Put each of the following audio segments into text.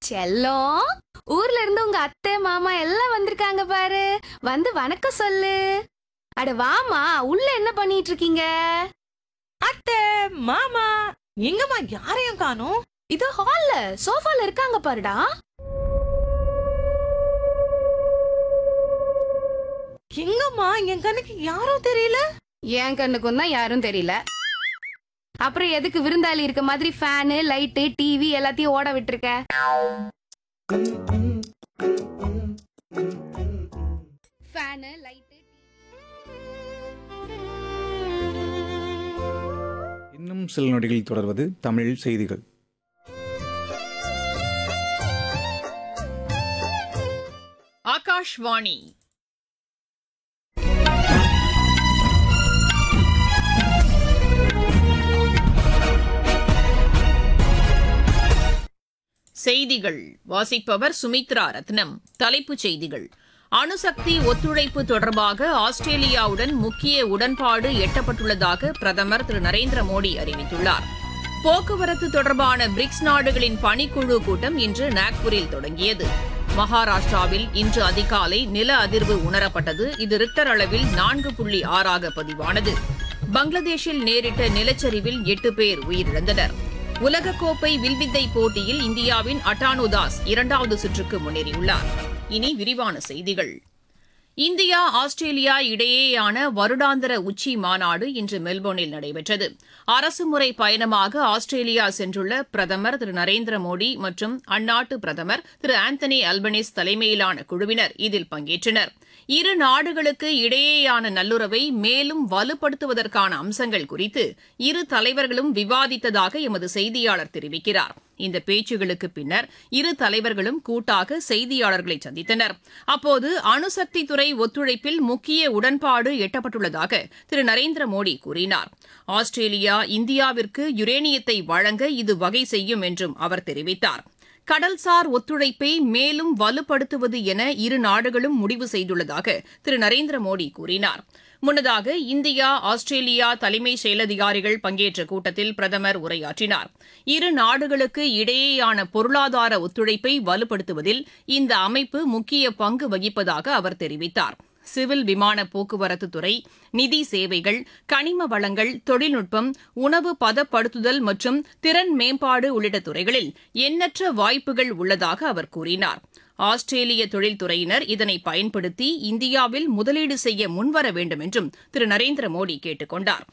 செல்லம் ஊர்ல இருந்து உங்க அத்தை மாமா எல்லாம் வந்திருக்காங்க பாரு வந்து வணக்கம் சொல்லு அட வாமா உள்ள என்ன பண்ணிட்டு இருக்கீங்க அத்தை மாமா எங்கம்மா யாரையும் காணோம் இது ஹால்ல சோஃபால இருக்காங்க பாருடா எங்கம்மா என் கண்ணுக்கு யாரும் தெரியல என் கண்ணுக்கும் தான் யாரும் தெரியல அப்புறம் எதுக்கு விருந்தாளி இருக்க மாதிரி ஃபேனு லைட்டு டிவி எல்லாத்தையும் ஓட விட்டுருக்க ஃபேனு லைட்டு இன்னும் சில நொடிகளில் தொடர்வது தமிழ் செய்திகள் ஆகாஷ்வாணி செய்திகள் வாசிப்பவர் சுமித்ரா ரத்னம் தலைப்புச் செய்திகள் அணுசக்தி ஒத்துழைப்பு தொடர்பாக ஆஸ்திரேலியாவுடன் முக்கிய உடன்பாடு எட்டப்பட்டுள்ளதாக பிரதமர் திரு நரேந்திர மோடி அறிவித்துள்ளார் போக்குவரத்து தொடர்பான பிரிக்ஸ் நாடுகளின் பணிக்குழு கூட்டம் இன்று நாக்பூரில் தொடங்கியது மகாராஷ்டிராவில் இன்று அதிகாலை நில அதிர்வு உணரப்பட்டது இது ரிக்டர் அளவில் நான்கு புள்ளி ஆறாக பதிவானது பங்களாதேஷில் நேரிட்ட நிலச்சரிவில் எட்டு பேர் உயிரிழந்தனர் உலகக்கோப்பை வில்வித்தை போட்டியில் இந்தியாவின் அட்டானு தாஸ் இரண்டாவது சுற்றுக்கு முன்னேறியுள்ளார் இனி விரிவான செய்திகள் இந்தியா ஆஸ்திரேலியா இடையேயான வருடாந்திர உச்சி மாநாடு இன்று மெல்போர்னில் நடைபெற்றது அரசுமுறை பயணமாக ஆஸ்திரேலியா சென்றுள்ள பிரதமர் திரு நரேந்திர மோடி மற்றும் அந்நாட்டு பிரதமர் திரு ஆந்தனி அல்பனிஸ் தலைமையிலான குழுவினர் இதில் பங்கேற்றனர் இரு நாடுகளுக்கு இடையேயான நல்லுறவை மேலும் வலுப்படுத்துவதற்கான அம்சங்கள் குறித்து இரு தலைவர்களும் விவாதித்ததாக எமது செய்தியாளர் தெரிவிக்கிறார் இந்த பேச்சுகளுக்கு பின்னர் இரு தலைவர்களும் கூட்டாக செய்தியாளர்களை சந்தித்தனர் அப்போது அணுசக்தி துறை ஒத்துழைப்பில் முக்கிய உடன்பாடு எட்டப்பட்டுள்ளதாக திரு நரேந்திர மோடி கூறினார் ஆஸ்திரேலியா இந்தியாவிற்கு யுரேனியத்தை வழங்க இது வகை செய்யும் என்றும் அவர் தெரிவித்தார் கடல்சார் ஒத்துழைப்பை மேலும் வலுப்படுத்துவது என இரு நாடுகளும் முடிவு செய்துள்ளதாக திரு நரேந்திர மோடி கூறினார் முன்னதாக இந்தியா ஆஸ்திரேலியா தலைமை செயலதிகாரிகள் பங்கேற்ற கூட்டத்தில் பிரதமர் உரையாற்றினார் இரு நாடுகளுக்கு இடையேயான பொருளாதார ஒத்துழைப்பை வலுப்படுத்துவதில் இந்த அமைப்பு முக்கிய பங்கு வகிப்பதாக அவர் தெரிவித்தார் சிவில் விமான போக்குவரத்து துறை நிதி சேவைகள் கனிம வளங்கள் தொழில்நுட்பம் உணவு பதப்படுத்துதல் மற்றும் திறன் மேம்பாடு உள்ளிட்ட துறைகளில் எண்ணற்ற வாய்ப்புகள் உள்ளதாக அவர் கூறினார் ஆஸ்திரேலிய தொழில்துறையினர் இதனை பயன்படுத்தி இந்தியாவில் முதலீடு செய்ய முன்வர வேண்டும் என்றும் திரு நரேந்திர மோடி கேட்டுக் கொண்டார்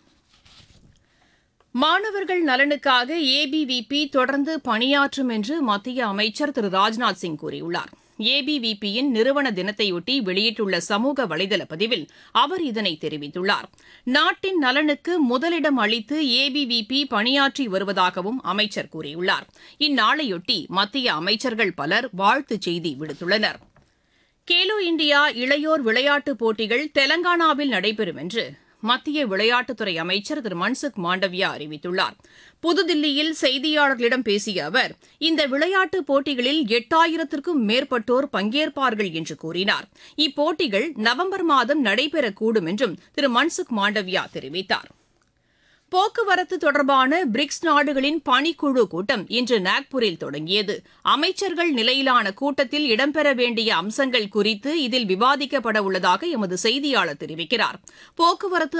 மாணவர்கள் நலனுக்காக ஏபிவிபி தொடர்ந்து பணியாற்றும் என்று மத்திய அமைச்சர் திரு ராஜ்நாத் சிங் கூறியுள்ளார் ஏபிவிபியின் நிறுவன தினத்தையொட்டி வெளியிட்டுள்ள சமூக வலைதள பதிவில் அவர் இதனை தெரிவித்துள்ளார் நாட்டின் நலனுக்கு முதலிடம் அளித்து ஏபிவிபி பணியாற்றி வருவதாகவும் அமைச்சர் கூறியுள்ளார் இந்நாளையொட்டி மத்திய அமைச்சர்கள் பலர் வாழ்த்துச் செய்தி விடுத்துள்ளனர் கேலோ இந்தியா இளையோர் விளையாட்டுப் போட்டிகள் தெலங்கானாவில் நடைபெறும் என்று மத்திய விளையாட்டுத்துறை அமைச்சர் திரு மன்சுக் மாண்டவியா அறிவித்துள்ளார் புதுதில்லியில் செய்தியாளர்களிடம் பேசிய அவர் இந்த விளையாட்டுப் போட்டிகளில் எட்டாயிரத்திற்கும் மேற்பட்டோர் பங்கேற்பார்கள் என்று கூறினார் இப்போட்டிகள் நவம்பர் மாதம் நடைபெறக்கூடும் என்றும் திரு மன்சுக் மாண்டவியா தெரிவித்தார் போக்குவரத்து தொடர்பான பிரிக்ஸ் நாடுகளின் பணிக்குழு கூட்டம் இன்று நாக்பூரில் தொடங்கியது அமைச்சர்கள் நிலையிலான கூட்டத்தில் இடம்பெற வேண்டிய அம்சங்கள் குறித்து இதில் விவாதிக்கப்பட உள்ளதாக எமது செய்தியாளர் தெரிவிக்கிறார் போக்குவரத்து